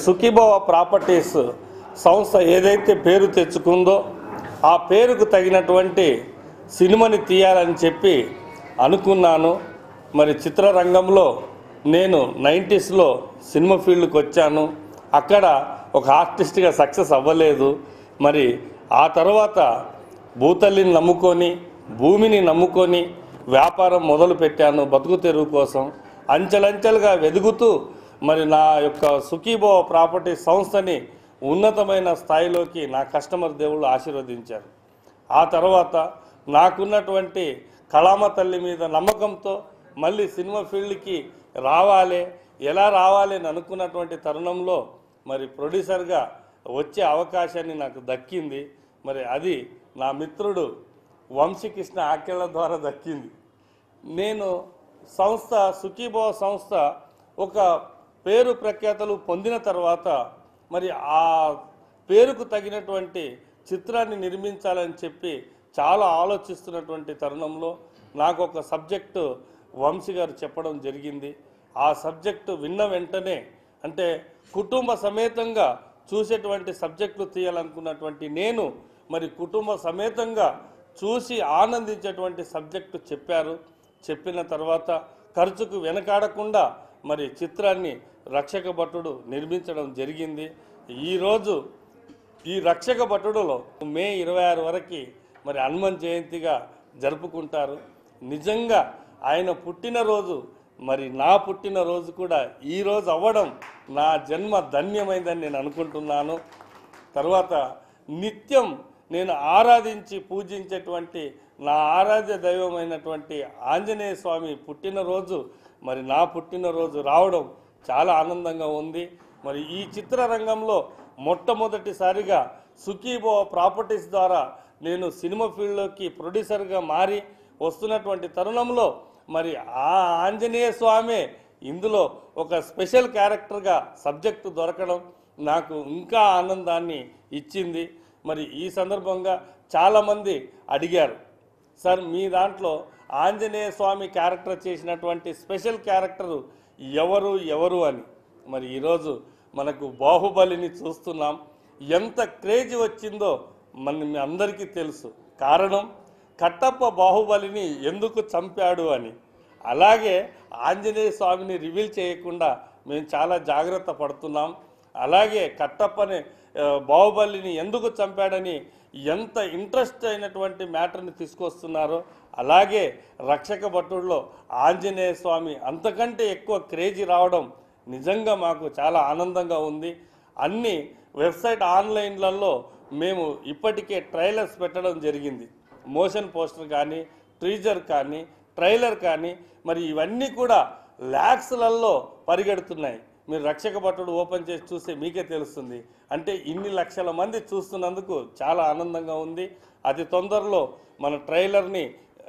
Sukhibhava properties సంస్థ ఏదైతే పేరు తెచ్చుకుందో ఆ పేరుకు తగినటువంటి సినిమాని తీయాలని చెప్పి అనుకున్నాను మరి చిత్రరంగంలో నేను నైంటీస్లో సినిమా ఫీల్డ్కి వచ్చాను అక్కడ ఒక ఆర్టిస్ట్గా సక్సెస్ అవ్వలేదు మరి ఆ తర్వాత భూతల్లిని నమ్ముకొని భూమిని నమ్ముకొని వ్యాపారం మొదలు పెట్టాను బతుకు తెరువు కోసం అంచెలంచెలుగా వెదుగుతూ మరి నా యొక్క సుఖీభవ ప్రాపర్టీ సంస్థని ఉన్నతమైన స్థాయిలోకి నా కస్టమర్ దేవుళ్ళు ఆశీర్వదించారు ఆ తర్వాత నాకున్నటువంటి కళామ తల్లి మీద నమ్మకంతో మళ్ళీ సినిమా ఫీల్డ్కి రావాలి ఎలా రావాలి అని అనుకున్నటువంటి తరుణంలో మరి ప్రొడ్యూసర్గా వచ్చే అవకాశాన్ని నాకు దక్కింది మరి అది నా మిత్రుడు వంశీకృష్ణ ఆఖ్యల ద్వారా దక్కింది నేను సంస్థ సుఖీభవ సంస్థ ఒక పేరు ప్రఖ్యాతలు పొందిన తర్వాత మరి ఆ పేరుకు తగినటువంటి చిత్రాన్ని నిర్మించాలని చెప్పి చాలా ఆలోచిస్తున్నటువంటి తరుణంలో నాకు ఒక సబ్జెక్టు వంశీ గారు చెప్పడం జరిగింది ఆ సబ్జెక్టు విన్న వెంటనే అంటే కుటుంబ సమేతంగా చూసేటువంటి సబ్జెక్టులు తీయాలనుకున్నటువంటి నేను మరి కుటుంబ సమేతంగా చూసి ఆనందించేటువంటి సబ్జెక్టు చెప్పారు చెప్పిన తర్వాత ఖర్చుకు వెనకాడకుండా మరి చిత్రాన్ని రక్షక భటుడు నిర్మించడం జరిగింది ఈరోజు ఈ రక్షక భటుడులో మే ఇరవై ఆరు వరకు మరి హనుమాన్ జయంతిగా జరుపుకుంటారు నిజంగా ఆయన పుట్టినరోజు మరి నా పుట్టినరోజు కూడా ఈరోజు అవ్వడం నా జన్మ ధన్యమైందని నేను అనుకుంటున్నాను తర్వాత నిత్యం నేను ఆరాధించి పూజించేటువంటి నా ఆరాధ్య దైవమైనటువంటి ఆంజనేయ స్వామి పుట్టినరోజు మరి నా పుట్టినరోజు రావడం చాలా ఆనందంగా ఉంది మరి ఈ చిత్రరంగంలో మొట్టమొదటిసారిగా సుఖీభో ప్రాపర్టీస్ ద్వారా నేను సినిమా ఫీల్డ్లోకి ప్రొడ్యూసర్గా మారి వస్తున్నటువంటి తరుణంలో మరి ఆ ఆంజనేయ స్వామే ఇందులో ఒక స్పెషల్ క్యారెక్టర్గా సబ్జెక్టు దొరకడం నాకు ఇంకా ఆనందాన్ని ఇచ్చింది మరి ఈ సందర్భంగా చాలామంది అడిగారు సార్ మీ దాంట్లో ఆంజనేయ స్వామి క్యారెక్టర్ చేసినటువంటి స్పెషల్ క్యారెక్టరు ఎవరు ఎవరు అని మరి ఈరోజు మనకు బాహుబలిని చూస్తున్నాం ఎంత క్రేజ్ వచ్చిందో మన మీ అందరికీ తెలుసు కారణం కట్టప్ప బాహుబలిని ఎందుకు చంపాడు అని అలాగే ఆంజనేయ స్వామిని రివీల్ చేయకుండా మేము చాలా జాగ్రత్త పడుతున్నాం అలాగే కట్టప్పని ఆ, బాహుబలిని ఎందుకు చంపాడని ఎంత ఇంట్రెస్ట్ అయినటువంటి మ్యాటర్ని తీసుకొస్తున్నారో అలాగే రక్షక భటుల్లో ఆంజనేయ స్వామి అంతకంటే ఎక్కువ క్రేజీ రావడం నిజంగా మాకు చాలా ఆనందంగా ఉంది అన్ని వెబ్సైట్ ఆన్లైన్లలో మేము ఇప్పటికే ట్రైలర్స్ పెట్టడం జరిగింది మోషన్ పోస్టర్ కానీ ట్రీజర్ కానీ ట్రైలర్ కానీ మరి ఇవన్నీ కూడా ల్యాక్స్లలో పరిగెడుతున్నాయి మీరు రక్షక భటుడు ఓపెన్ చేసి చూస్తే మీకే తెలుస్తుంది అంటే ఇన్ని లక్షల మంది చూస్తున్నందుకు చాలా ఆనందంగా ఉంది అతి తొందరలో మన ట్రైలర్ని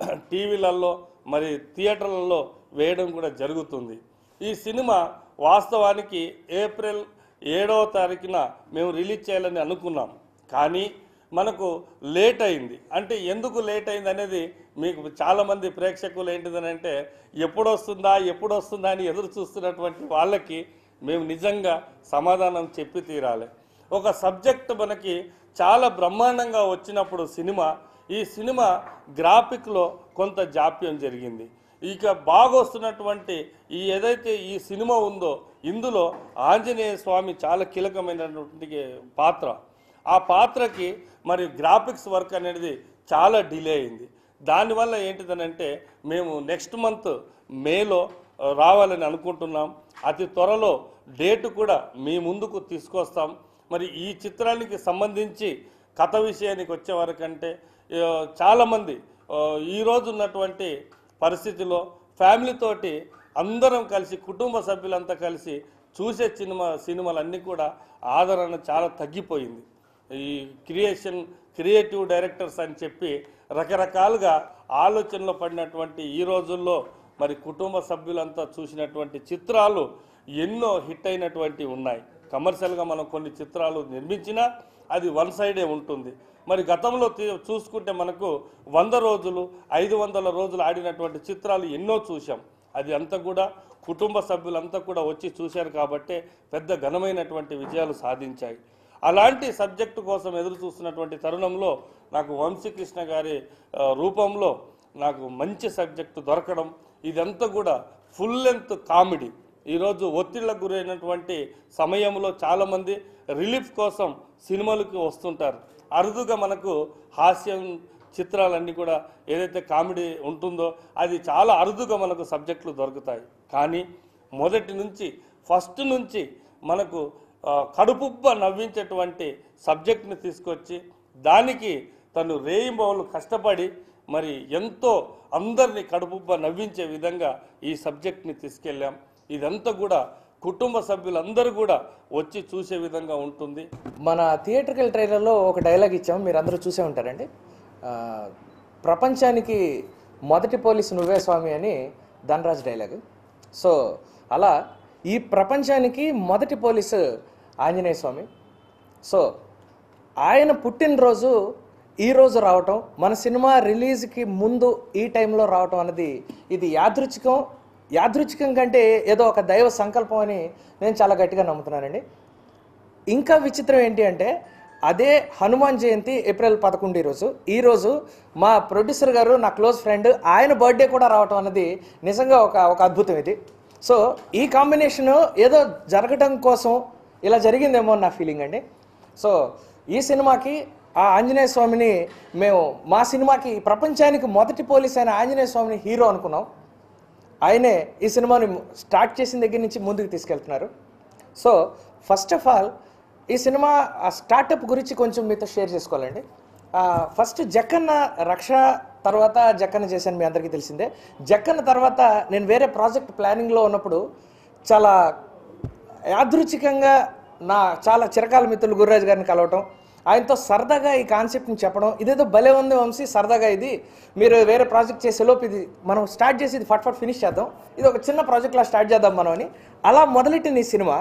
టీవీలలో మరి థియేటర్లలో వేయడం కూడా జరుగుతుంది ఈ సినిమా వాస్తవానికి ఏప్రిల్ ఏడవ తారీఖున మేము రిలీజ్ చేయాలని అనుకున్నాం కానీ మనకు లేట్ అయింది అంటే ఎందుకు లేట్ అయింది అనేది మీకు చాలామంది ప్రేక్షకులు ఏంటిదని అంటే ఎప్పుడు వస్తుందా ఎప్పుడు వస్తుందా అని ఎదురు చూస్తున్నటువంటి వాళ్ళకి మేము నిజంగా సమాధానం చెప్పి తీరాలి ఒక సబ్జెక్ట్ మనకి చాలా బ్రహ్మాండంగా వచ్చినప్పుడు సినిమా ఈ సినిమా గ్రాఫిక్లో కొంత జాప్యం జరిగింది ఇక బాగా వస్తున్నటువంటి ఈ ఏదైతే ఈ సినిమా ఉందో ఇందులో ఆంజనేయ స్వామి చాలా కీలకమైనటువంటి పాత్ర ఆ పాత్రకి మరి గ్రాఫిక్స్ వర్క్ అనేది చాలా డిలే అయింది దానివల్ల ఏంటిదనంటే మేము నెక్స్ట్ మంత్ మేలో ఆ, రావాలని అనుకుంటున్నాం అతి త్వరలో డేట్ కూడా మీ ముందుకు తీసుకొస్తాం మరి ఈ చిత్రానికి సంబంధించి కథ విషయానికి వచ్చే వరకంటే ఆ, చాలామంది ఆ, ఈరోజు ఉన్నటువంటి పరిస్థితిలో ఫ్యామిలీతోటి అందరం కలిసి కుటుంబ సభ్యులంతా కలిసి చూసే సినిమా సినిమాలన్నీ కూడా ఆదరణ చాలా తగ్గిపోయింది ఈ క్రియేషన్ క్రియేటివ్ డైరెక్టర్స్ అని చెప్పి రకరకాలుగా ఆలోచనలో పడినటువంటి ఈ రోజుల్లో మరి కుటుంబ సభ్యులంతా చూసినటువంటి చిత్రాలు ఎన్నో హిట్ అయినటువంటి ఉన్నాయి కమర్షియల్గా మనం కొన్ని చిత్రాలు నిర్మించినా అది వన్ సైడే ఉంటుంది మరి గతంలో తీ- చూసుకుంటే మనకు వంద రోజులు ఐదు వందల రోజులు ఆడినటువంటి చిత్రాలు ఎన్నో చూసాం అది అంతా కూడా కుటుంబ సభ్యులంతా కూడా వచ్చి చూశారు కాబట్టే పెద్ద ఘనమైనటువంటి విజయాలు సాధించాయి అలాంటి సబ్జెక్టు కోసం ఎదురు చూస్తున్నటువంటి తరుణంలో నాకు వంశీకృష్ణ గారి ఆ, రూపంలో నాకు మంచి సబ్జెక్టు దొరకడం ఇదంతా కూడా ఫుల్ లెంత్ కామెడీ ఈరోజు ఒత్తిళ్లకు గురైనటువంటి సమయంలో చాలామంది రిలీఫ్ కోసం సినిమాలకు వస్తుంటారు అరుదుగా మనకు హాస్యం చిత్రాలన్నీ కూడా ఏదైతే కామెడీ ఉంటుందో అది చాలా అరుదుగా మనకు సబ్జెక్టులు దొరుకుతాయి కానీ మొదటి నుంచి ఫస్ట్ నుంచి మనకు ఆ, కడుపుబ్బ నవ్వించేటువంటి సబ్జెక్ట్ని తీసుకొచ్చి దానికి తను రేయింబవలు కష్టపడి మరి ఎంతో అందరినీ కడుపుబ్బ నవ్వించే విధంగా ఈ సబ్జెక్ట్ని తీసుకెళ్ళాం ఇదంతా కూడా కుటుంబ సభ్యులందరూ కూడా వచ్చి చూసే విధంగా ఉంటుంది మన థియేటర్కల్ ట్రైలర్లో ఒక డైలాగ్ ఇచ్చాము మీరు అందరూ చూసే ఉంటారండి ఆ, ప్రపంచానికి మొదటి పోలీసు నువ్వే స్వామి అని ధనరాజ్ డైలాగ్ సో అలా ఈ ప్రపంచానికి మొదటి పోలీసు ఆంజనేయ స్వామి సో ఆయన పుట్టినరోజు ఈ రోజు రావటం మన సినిమా రిలీజ్కి ముందు ఈ టైంలో రావటం అన్నది ఇది యాదృచ్ఛికం యాదృచ్ఛికం కంటే ఏదో ఒక దైవ సంకల్పం అని నేను చాలా గట్టిగా నమ్ముతున్నానండి ఇంకా విచిత్రం ఏంటి అంటే అదే హనుమాన్ జయంతి ఏప్రిల్ పదకొండు ఈరోజు ఈరోజు మా ప్రొడ్యూసర్ గారు నా క్లోజ్ ఫ్రెండ్ ఆయన బర్త్డే కూడా రావటం అన్నది నిజంగా ఒక ఒక అద్భుతం ఇది సో ఈ కాంబినేషన్ ఏదో జరగడం కోసం ఇలా జరిగిందేమో అని నా ఫీలింగ్ అండి సో ఈ సినిమాకి ఆ ఆంజనేయ స్వామిని మేము మా సినిమాకి ప్రపంచానికి మొదటి పోలీస్ అయిన ఆంజనేయ స్వామిని హీరో అనుకున్నాం ఆయనే ఈ సినిమాని స్టార్ట్ చేసిన దగ్గర నుంచి ముందుకు తీసుకెళ్తున్నారు సో ఫస్ట్ ఆఫ్ ఆల్ ఈ సినిమా ఆ స్టార్టప్ గురించి కొంచెం మీతో షేర్ చేసుకోవాలండి ఆ, ఫస్ట్ జక్కన్న రక్ష తర్వాత జక్కన్న చేశాను మీ అందరికీ తెలిసిందే జక్కన్న తర్వాత నేను వేరే ప్రాజెక్ట్ ప్లానింగ్లో ఉన్నప్పుడు చాలా యాదృచ్ఛికంగా నా చాలా చిరకాల మిత్రులు గురురాజు గారిని కలవటం ఆయనతో సరదాగా ఈ కాన్సెప్ట్ని చెప్పడం ఇదేదో భలే ఉంది వంశీ సరదాగా ఇది మీరు వేరే ప్రాజెక్ట్ చేసేలోపు ఇది మనం స్టార్ట్ చేసి ఇది ఫట్ ఫట్ ఫినిష్ చేద్దాం ఇది ఒక చిన్న ప్రాజెక్ట్లా స్టార్ట్ చేద్దాం మనం అని అలా మొదలెట్టిన ఈ సినిమా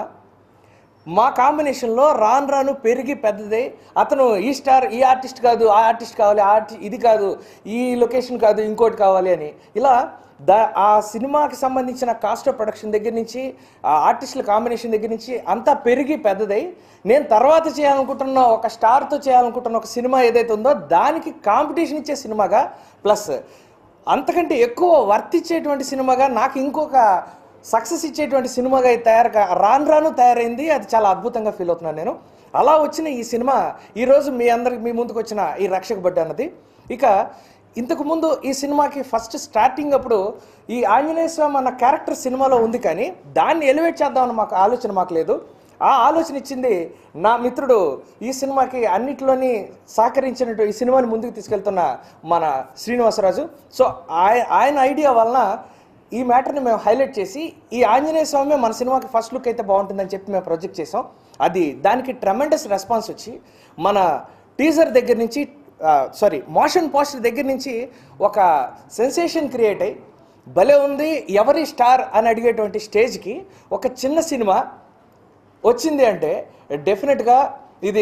మా కాంబినేషన్లో రాను రాను పెరిగి పెద్దదై అతను ఈ స్టార్ ఈ ఆర్టిస్ట్ కాదు ఆ ఆర్టిస్ట్ కావాలి ఆ ఆర్టి ఇది కాదు ఈ లొకేషన్ కాదు ఇంకోటి కావాలి అని ఇలా దా ఆ సినిమాకి సంబంధించిన కాస్ట్ ఆఫ్ ప్రొడక్షన్ దగ్గర నుంచి ఆ ఆర్టిస్టుల కాంబినేషన్ దగ్గర నుంచి అంతా పెరిగి పెద్దదై నేను తర్వాత చేయాలనుకుంటున్న ఒక స్టార్తో చేయాలనుకుంటున్న ఒక సినిమా ఏదైతే ఉందో దానికి కాంపిటీషన్ ఇచ్చే సినిమాగా ప్లస్ అంతకంటే ఎక్కువ వర్తిచ్చేటువంటి సినిమాగా నాకు ఇంకొక సక్సెస్ ఇచ్చేటువంటి సినిమాగా ఇది తయారు కా- రాను రాను తయారైంది అది చాలా అద్భుతంగా ఫీల్ అవుతున్నాను నేను అలా వచ్చిన ఈ సినిమా ఈరోజు మీ అందరికి మీ ముందుకు వచ్చిన ఈ రక్షక బడ్డ అన్నది ఇక ఇంతకు ముందు ఈ సినిమాకి ఫస్ట్ స్టార్టింగ్ అప్పుడు ఈ ఆంజనేయ స్వామి అన్న క్యారెక్టర్ సినిమాలో ఉంది కానీ దాన్ని ఎలివేట్ చేద్దామని మాకు ఆలోచన మాకు లేదు ఆ ఆలోచన ఇచ్చింది నా మిత్రుడు ఈ సినిమాకి అన్నిట్లోని సహకరించినట్టు ఈ సినిమాని ముందుకు తీసుకెళ్తున్న మన శ్రీనివాసరాజు సో ఆయ- ఆయన ఐడియా వలన ఈ మ్యాటర్ని మేము హైలైట్ చేసి ఈ ఆంజనేయ స్వామి మన సినిమాకి ఫస్ట్ లుక్ అయితే బాగుంటుందని చెప్పి మేము ప్రొజెక్ట్ చేసాం అది దానికి ట్రెమెండస్ రెస్పాన్స్ వచ్చి మన టీజర్ దగ్గర నుంచి సారీ మోషన్ పోస్టర్ దగ్గర నుంచి ఒక సెన్సేషన్ క్రియేట్ అయ్యి భలే ఉంది ఎవరి స్టార్ అని అడిగేటువంటి స్టేజ్కి ఒక చిన్న సినిమా వచ్చింది అంటే డెఫినెట్గా ఇది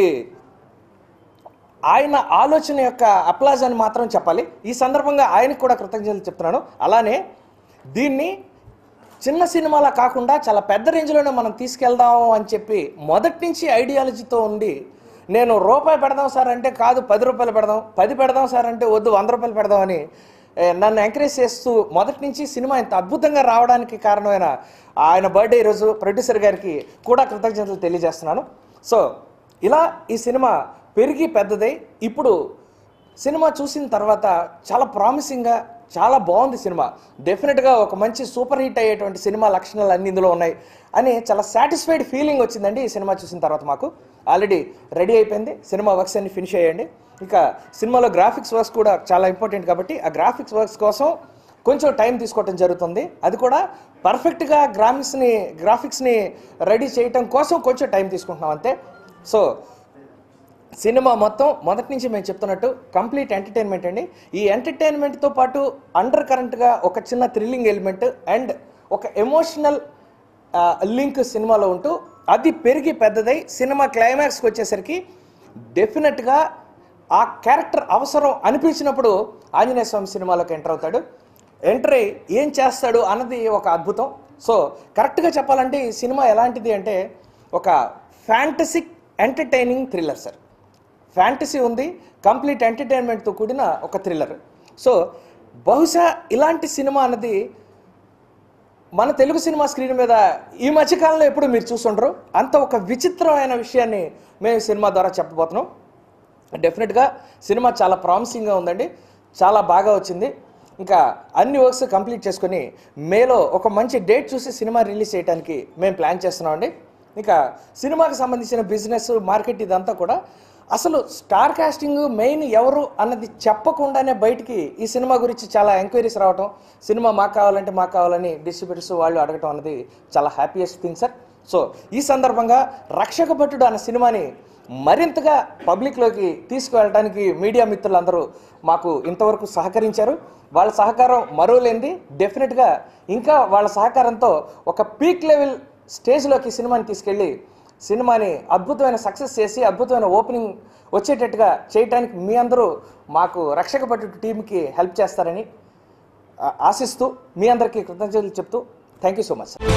ఆయన ఆలోచన యొక్క అప్లాజ్ అని మాత్రం చెప్పాలి ఈ సందర్భంగా ఆయనకు కూడా కృతజ్ఞతలు చెప్తున్నాను అలానే దీన్ని చిన్న సినిమాలా కాకుండా చాలా పెద్ద రేంజ్లోనే మనం తీసుకెళ్దాం అని చెప్పి మొదటి నుంచి ఐడియాలజీతో ఉండి నేను రూపాయి పెడదాం సార్ అంటే కాదు పది రూపాయలు పెడదాం పది పెడదాం సార్ అంటే వద్దు వంద రూపాయలు పెడదాం అని ఏ, నన్ను ఎంకరేజ్ చేస్తూ మొదటి నుంచి సినిమా ఇంత అద్భుతంగా రావడానికి కారణమైన ఆయన బర్త్డే ఈరోజు ప్రొడ్యూసర్ గారికి కూడా కృతజ్ఞతలు తెలియజేస్తున్నాను సో ఇలా ఈ సినిమా పెరిగి పెద్దదై ఇప్పుడు సినిమా చూసిన తర్వాత చాలా ప్రామిసింగ్గా చాలా బాగుంది సినిమా డెఫినెట్గా ఒక మంచి సూపర్ హిట్ అయ్యేటువంటి సినిమా లక్షణాలు అన్ని ఇందులో ఉన్నాయి అని చాలా సాటిస్ఫైడ్ ఫీలింగ్ వచ్చిందండి ఈ సినిమా చూసిన తర్వాత మాకు ఆల్రెడీ రెడీ అయిపోయింది సినిమా వర్క్స్ అన్ని ఫినిష్ అయ్యండి ఇక సినిమాలో గ్రాఫిక్స్ వర్క్స్ కూడా చాలా ఇంపార్టెంట్ కాబట్టి ఆ గ్రాఫిక్స్ వర్క్స్ కోసం కొంచెం టైం తీసుకోవటం జరుగుతుంది అది కూడా పర్ఫెక్ట్గా గ్రాఫిక్స్ని గ్రాఫిక్స్ని రెడీ చేయటం కోసం కొంచెం టైం తీసుకుంటున్నాం అంతే సో సినిమా మొత్తం మొదటి నుంచి మేము చెప్తున్నట్టు కంప్లీట్ ఎంటర్టైన్మెంట్ అండి ఈ ఎంటర్టైన్మెంట్తో పాటు అండర్ కరెంట్గా ఒక చిన్న థ్రిల్లింగ్ ఎలిమెంట్ అండ్ ఒక ఎమోషనల్ లింక్ సినిమాలో ఉంటూ అది పెరిగి పెద్దదై సినిమా క్లైమాక్స్కి వచ్చేసరికి డెఫినెట్గా ఆ క్యారెక్టర్ అవసరం అనిపించినప్పుడు ఆంజనేయ స్వామి సినిమాలోకి ఎంటర్ అవుతాడు ఎంట్రీ ఏం చేస్తాడు అన్నది ఒక అద్భుతం సో కరెక్ట్గా చెప్పాలంటే ఈ సినిమా ఎలాంటిది అంటే ఒక fantastic entertaining thriller sir fantasy ఉంది కంప్లీట్ ఎంటర్టైన్మెంట్తో కూడిన ఒక థ్రిల్లర్ సో బహుశా ఇలాంటి సినిమా అన్నది మన తెలుగు సినిమా స్క్రీన్ మీద ఈ మధ్యకాలంలో ఎప్పుడు మీరు చూసుండరు అంత ఒక విచిత్రమైన విషయాన్ని మేము ఈ సినిమా ద్వారా చెప్పబోతున్నాం డెఫినెట్గా సినిమా చాలా ప్రామిసింగ్గా ఉందండి చాలా బాగా వచ్చింది ఇంకా అన్ని వర్క్స్ కంప్లీట్ చేసుకొని మేలో ఒక మంచి డేట్ చూసి సినిమా రిలీజ్ చేయడానికి మేము ప్లాన్ చేస్తున్నామండి ఇంకా సినిమాకి సంబంధించిన బిజినెస్ మార్కెట్ ఇదంతా కూడా అసలు స్టార్ కాస్టింగ్ మెయిన్ ఎవరు అన్నది చెప్పకుండానే బయటికి ఈ సినిమా గురించి చాలా ఎంక్వైరీస్ రావటం సినిమా మాకు కావాలంటే మాకు కావాలని డిస్ట్రిబ్యూటర్స్ వాళ్ళు అడగటం అనేది చాలా హ్యాపీయెస్ట్ థింగ్ సార్ సో ఈ సందర్భంగా రక్షక భటుడు అన్న సినిమాని మరింతగా పబ్లిక్లోకి తీసుకువెళ్ళడానికి మీడియా మిత్రులందరూ మాకు ఇంతవరకు సహకరించారు వాళ్ళ సహకారం మరో లేనిది డెఫినెట్గా ఇంకా వాళ్ళ సహకారంతో ఒక పీక్ లెవెల్ స్టేజ్లోకి సినిమాని తీసుకెళ్ళి సినిమాని అద్భుతమైన సక్సెస్ చేసి అద్భుతమైన ఓపెనింగ్ వచ్చేటట్టుగా చేయడానికి మీ అందరూ మాకు రక్షక భటుడు టీంకి హెల్ప్ చేస్తారని ఆ, ఆశిస్తూ మీ అందరికీ కృతజ్ఞతలు చెప్తూ thank you so much sir